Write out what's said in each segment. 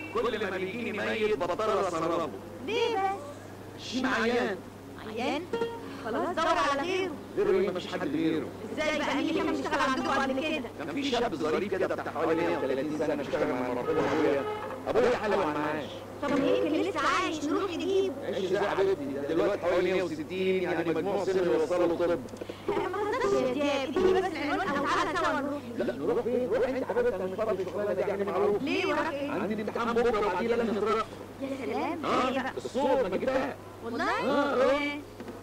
كل ما بيجيني ميت بضطر اسربه ليه بس شيم عيان عيان خلاص دور على غيره غيره ايه مفيش حد غيره ازاي بقى مين اللي كان بيشتغل عندكم قبل كده كان في شاب ظريف كده بتاع حوالي 130 سنه اشتغل مع مراتبه ابويا ابويا حلو على المعاش طب يمكن لسه عايش نروح نجيبه عيش زي حبيبتي ده دلوقتي حوالي 160 يعني مجموع سن يوصله طب ما تقدرش يا دياب اديني بس العنوان او تعالى سوا نروح لا نروح فين؟ روح انت حبيبتي انا مش فاضي الشغلانه دي يعني معروف ليه وراك ايه عندي امتحان بكره وبعديه لازم نترقى يا سلام اه ايه بقى الصوت ما جبتها والله آه. إيه؟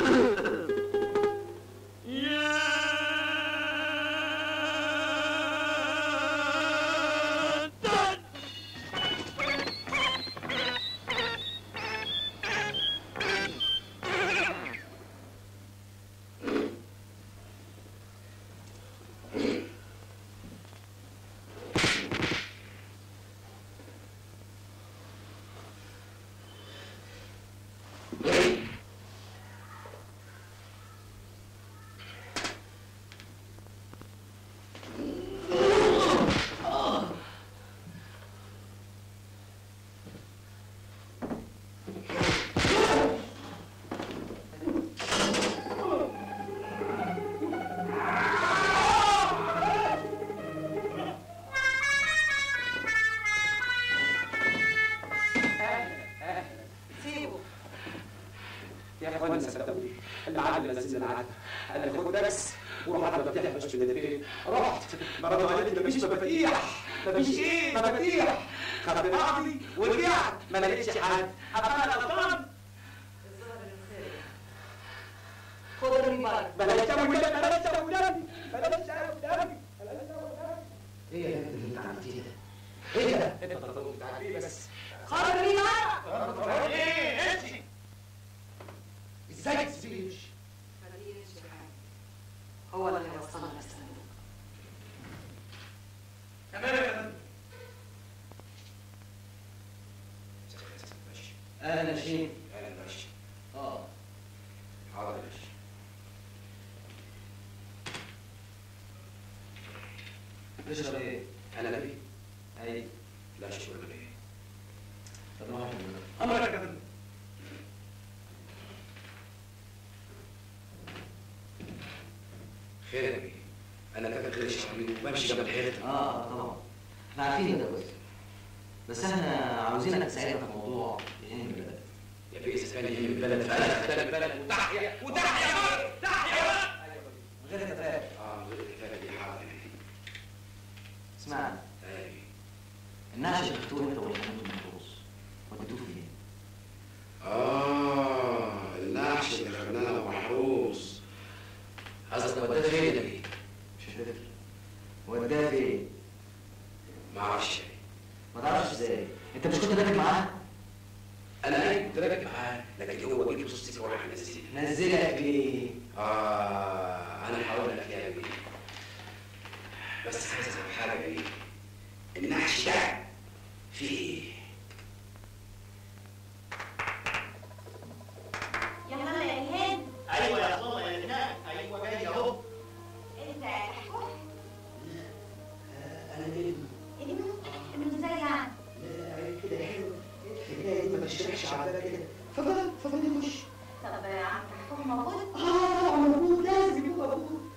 سيبه يا اخوانا صدقوني العدل لازم العدل انا اللي خد درس وروح حتى بفتح مش بالدفين رحت مرضوا قالت لي مفيش مفاتيح مفيش ايه مفاتيح خدت بعضي ورجعت ما لقيتش حد ابقى انا غلطان خد الموبايل بلاش تعمل كده بلاش تعمل قدامي بلاش تعمل قدامي ايه يا بنت اللي انت عملتيه ده؟ ايه ده؟ انت طلبت عليه بس خرج من هنا ايه امشي ازاي تسيبيش؟ خليه يمشي حاجه هو اللي هيوصلنا للصندوق تمام يا فندم اهلا شين اهلا باشا اه حاضر يا باشا تشرب ايه؟ انا نبي اي لا شكرا ليه طب ما امرك يا فندم خير يا نبي انا كاتب خير الشعبي وبمشي جنب الحيط اه طبعا احنا عارفين ده كويس بس احنا عاوزينك تساعدنا في موضوع يهم البلد يا بيه اذا كان يهم البلد فانا اختار البلد وتحيا وتحيا بقى تحيا بقى من غير كتاب اه من غير الكتابه دي حاضر اسمعني ايوه النعش اللي اختوه انت والحمد المحروس وديتوه فين؟ اه النعش اللي خدناه محروس قصدك وداه فين يا نبي مش هتفرق وداه فين؟ ما اعرفش ما تعرفش ازاي؟ انت مش كنت راكب معاه؟ انا ايه كنت راكب معاه لكن هو جه بص سكه وراح نزلني نزلك ليه؟ اه انا هقول لك يا نبي بس عايز افهم حاجه ايه النعش ده فيه ايه يا ماما يا الهان ايوه يا ماما يا هناك ايوه جاي اهو انت تحكم انا ابن ابنه ابنه ازاي يعني لا كده حلو الحكايه دي ما بشرحش على كده فبقى فبقى نخش طب عم تحكم موجود اه طبعا موجود لازم يكون موجود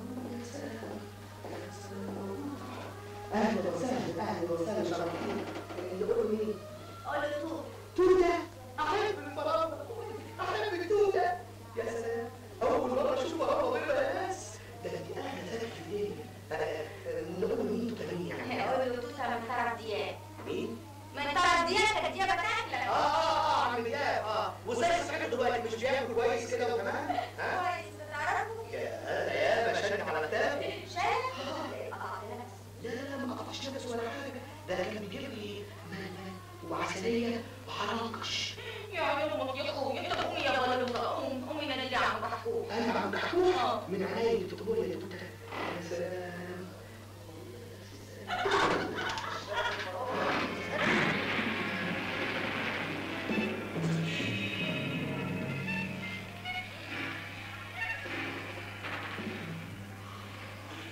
اهلا وسهلا اهلا وسهلا شرفتين اللي قولوا مين؟ قول له طول توته احب المرابط احب التوته يا سلام اول مره اشوف مرابط بيضه يا ناس ده انت اهلا ثلاث في الليل نقول مين توته مين يعني قول له توته من طرف دياب مين؟ من طرف دياب كانت دياب بتاكلك اه اه عم دياب اه وازاي صحته دلوقتي مش بياكل كويس كده وكمان ها؟ كويس تعرفه يا ده يا بشنك على كتاب شايف قطعت نفسه لا لا لا ما قطعش نفسه ولا حاجه ده كان بيجيب لي وعسليه وحرنكش يا يومك يا اخويا انت قومي يا ولد قوم قومي نادي لي عم محكوم انا عم بحكوها من عيني تقول يا توته يا سلام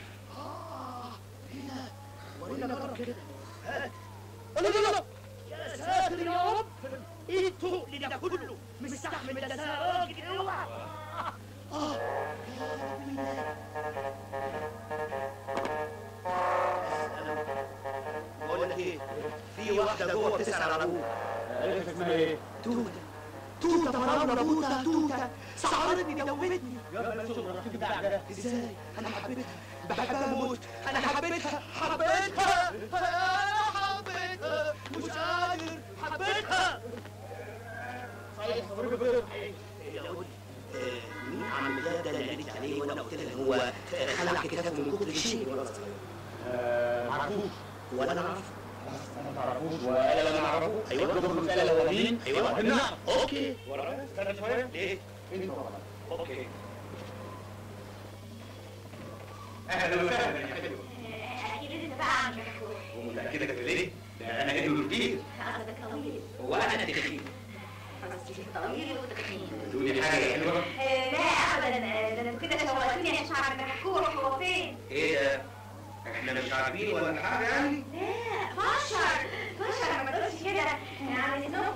ورينا جرب كده هات لا لا لا يا اخر اليوم ايه التقل ده كله مستحمل ده أنا راجل اوعى بقول لك ايه في واحده جوه بتسال على ابوك عرفت اسمها ايه؟ توته توته فراوله توته توته سعرتني دوبتني يلا نشوف الرصيد بتاعك ده ازاي انا حبيتها بحبها موت انا حبيتها حبيتها انا حبيتها مش قادر حبيتها صحيح صبرك بخير مين عم ده ده اللي قالت عليه وانا قلت لها ان هو خلع كتافه من كتر الشيء ولا معرفوش ولا انا اعرف ما تعرفوش ولا لا نعرفوش ايوه دول المسألة هو مين؟ ايوه نعرف اوكي ورانا استنى شوية ليه انت طبعا اوكي اهلا وسهلا يا حلو اكيد انت بقى عم كحكوح ومتأكدة كده ليه؟ ده انا ابن كتير قصدك طويل وانا تخين قصدي طويل وتخين تقولي حاجة يا حلوة؟ آه، لا ابدا آه، ده انا كده شوقتني عشان اعرف كحكوح هو فين ايه ده؟ احنا مش عارفين ولا حاجة يعني؟ لا فشر فشر ما تقولش كده يعني نو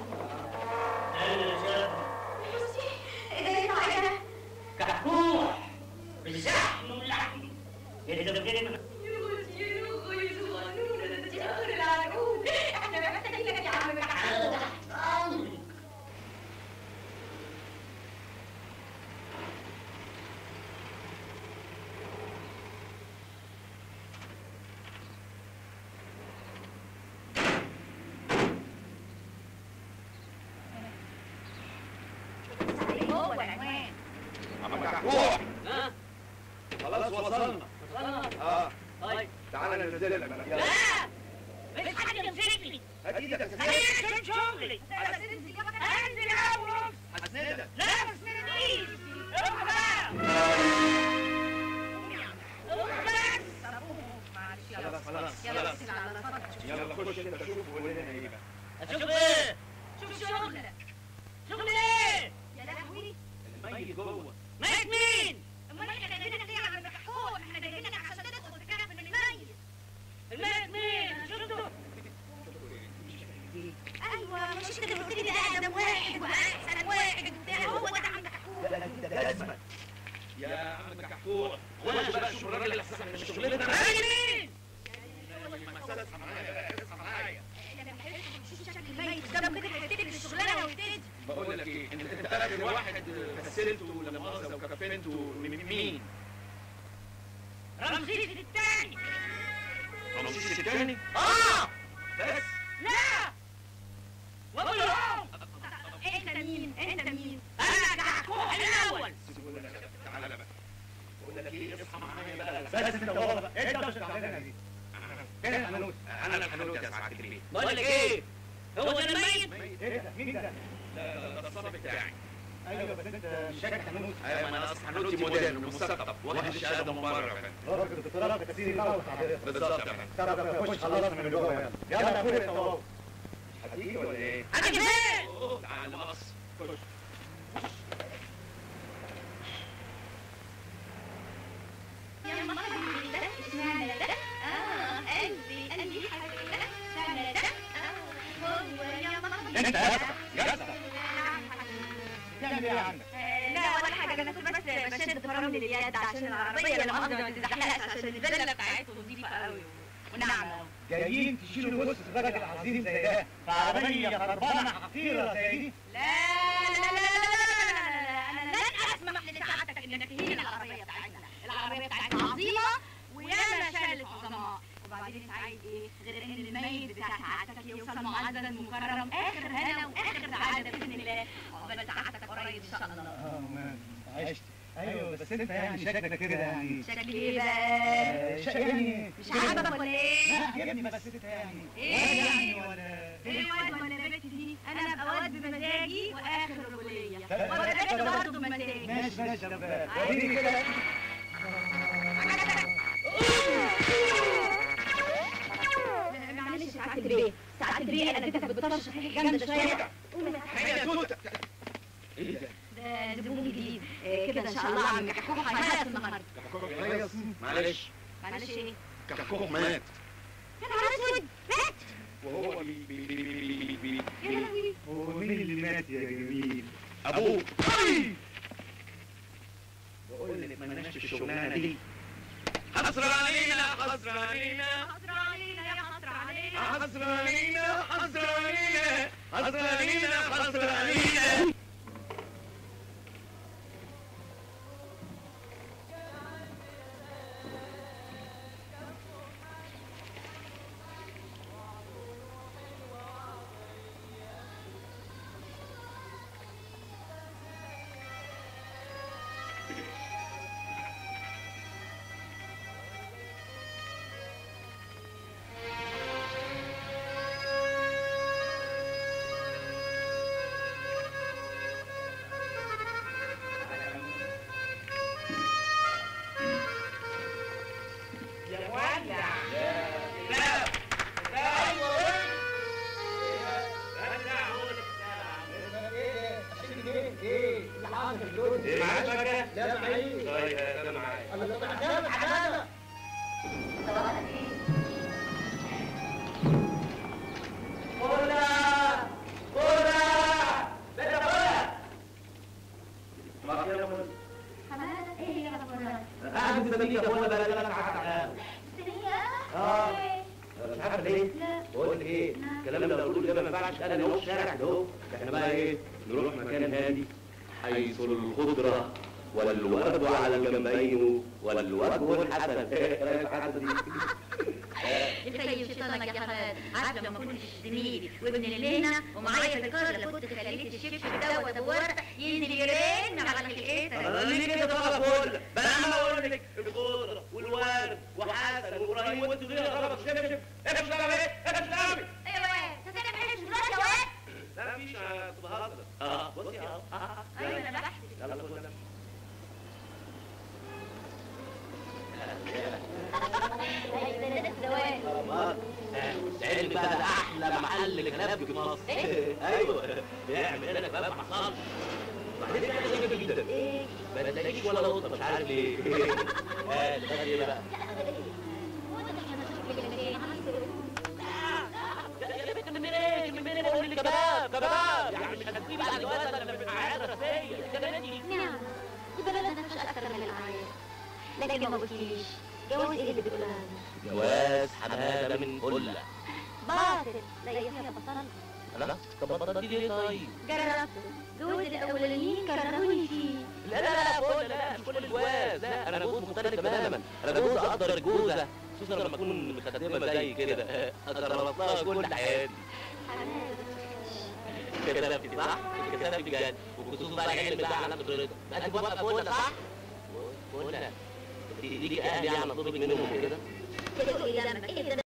بصي ايه ده يطلع ايه ده كحكوح بالزحم واللحم اللي ده بجد احنا محتاجين لك يا عم كحكوح هو العنوان عم كحكوح ها خلاص وصلنا وصلنا اه طيب تعالى ننزل لك بقى. يلا لا مش حد يمسكني هات ايدك يا انا سيدي عشان شغلي انزل اول هسندك لا ما تسندنيش اوعى بقى اوعى بس خلاص خلاص يلا خلاص بس على صدرك يلا خش انت شوف وقول لنا ايه بقى اشوف ايه شوف شغلك شغل ايه يا لهوي الميت جوه مات مين امال احنا جايبينك ليه يا عم كحكوح احنا جايبينك عشان تدخل تكافئ من الميت مات مين شفته ايوه مش انت اللي قلت لي ده اقدم واحد واحسن واحد وبتاع هو ده عم كحكوح لا انت جزمه يا عم كحكوح خش بقى شوف الراجل اللي احسن من شغلتنا مات مين اصحى معايا اصحى معايا لما تشوف شكل الميت قدامه كده هتفتكر الشغلانه وتبتدي بقول لك ايه انت انت اخر واحد غسلته لما مؤاخذه وكفنته مين رمسيس الثاني رمسيس الثاني اه بس لا وابو العم انت مين انت مين انا كحكوح الاول سيبونا لك. تعالى بقى بقول لك ايه اصحى معايا بقى بس انت والله بقى انت مش هتعملها دي فين الحنوت؟ انا الحنوت يا سعاده البيت بقول لك ايه هو ده الميت ايه ده؟ مين ده؟ لا ده الصنف بتاعي ايوه بس انت مش شاكك حنوت ايوه ما انا اصلا حنوتي موديل ومثقف واخد الشهاده من بره يا فندم راجل الدكتوراه بتسير الأول حضرتك بالظبط يا فندم طب خش خلصنا من جوه يلا يلا يا اخويا انت وهو هتيجي ولا ايه؟ انا فين تعالى مقص خش يا مرحبا ده اشمعنى ده اه قلبي قلبي حبيبي ده اشمعنى ده اه هو يا مرحبا انت يا اسطى يا اسطى تعمل ايه يا عم؟ لا ولا حاجة أنا كنت بس بشد فرامل اليد عشان العربية لما أقدر ما تتزحلقش عشان الفيلا بتاعتهم نضيفة قوي وناعمة جايين تشيلوا جثة الراجل العظيم زي ده في عربية خربانة حقيرة زي دي لا لا لا لا لا لا أنا لن أسمح لسعادتك إنك تهين العربية بتاعتنا العربية بتاعتنا عظيمة وياما شالت عظماء وبعدين انت عايز ايه غير ان الميت بتاع سعادتك يوصل معزز مكرم اخر هنا واخر سعاده باذن الله عقبال سعادتك قريب ان شاء الله اه مان عشت ايوه بس انت يعني شكلك كده يعني شكلي ايه بقى شك يعني مش عاجبك ولا ايه لا يا ابني بس انت يعني إيه؟ ولا يعني ولا ايه واد ولا بنت دي انا ابقى واد بمزاجي واخر رجوليه لا، وابقى لا، بنت لا، برضه بمزاجي ماشي ماشي يا ربنا وريني كده معلش ساعات البيه ساعات البيه انا اديتك بالطرش صحيح جامده شويه هيا توته ايه ده؟ ده زبون جديد آه، كده ان شاء الله عم كحكوح هيهيص النهارده معلش معلش ايه كحكوح مات يا نهار اسود مات وهو بي بي بي بي بي بي مات يا جميل ابوك بقول لك ما لناش الشغلانه دي حصر علينا حصر علينا حصر علينا يا حصر علينا حصر علينا حصر علينا حصر علينا حصر علينا يا مولع لا لا ايوه ارجع هون ايه اللي حاصل في اللون ايه معاك بقى؟ لا معيش طيب انا معاك انا طبعا ده حاجه حماد ايه يا ربنا قاعد مستنيك يا اخوانا بقى لك تعالى اه مش عارف ليه لا بقول لك ايه الكلام اللي بقوله ده ما ينفعش انا اهو في الشارع ده اهو احنا بقى ايه نروح مكان هادي حيث الخضره والورد على الجنبين والوجه الحسن ايه رايك الحسن دي الخير شيطانك يا حماد عارف لما كنت زميلي وابن الليلة ومعايا في الكار كنت خليت الشبشب دوت ورق ينزل يرن على الحيطة انا ليه كده طالع كل بقى انا اقول لك الخضره والورد وحسن وابراهيم وانت ليه غلط شبشب ايه مش ايه ايه مش ايوه تسلم حلش دلوقتي يا واد لا مفيش انا كنت بهزر اه بصي اهو ايوه انا بحث يلا خد ايوه ده الزواج العلم بقى ده احلى محل كلاب في مصر ايوه بيعمل لك بقى محصل بعدين في حاجه غريبه جدا ايه ما تلاقيش ولا نقطه مش عارف ليه اه ده ايه بقى يا بنت من ايه من ايه بقول لك كباب كباب يعني مش هتسيب على الجواز انا في اعاده رسميه كلامي نعم البلد ما فيهاش اكتر من الاعياد لكن ما قلتليش جواز ايه اللي بتقول عنه جواز حماده من قله باطل لا يا فيها بطل لا طب بطل دي ليه طيب جربته جواز الاولانيين كرهوني فيه لا لا لا بقول لا مش كل الجواز لا انا جوز مختلف تماما انا جوز اقدر الجوزه خصوصا لما اكون مخدمه زي كده اتربط لها كل حياتي كتبت صح؟ كتبت بجد وخصوصا بقى العلم بقى على نفس الرضا بقى انت موافقه فولا صح؟ فولا دي دي اهلي يعني اطلبك منهم كده تدوق دمك ايه ده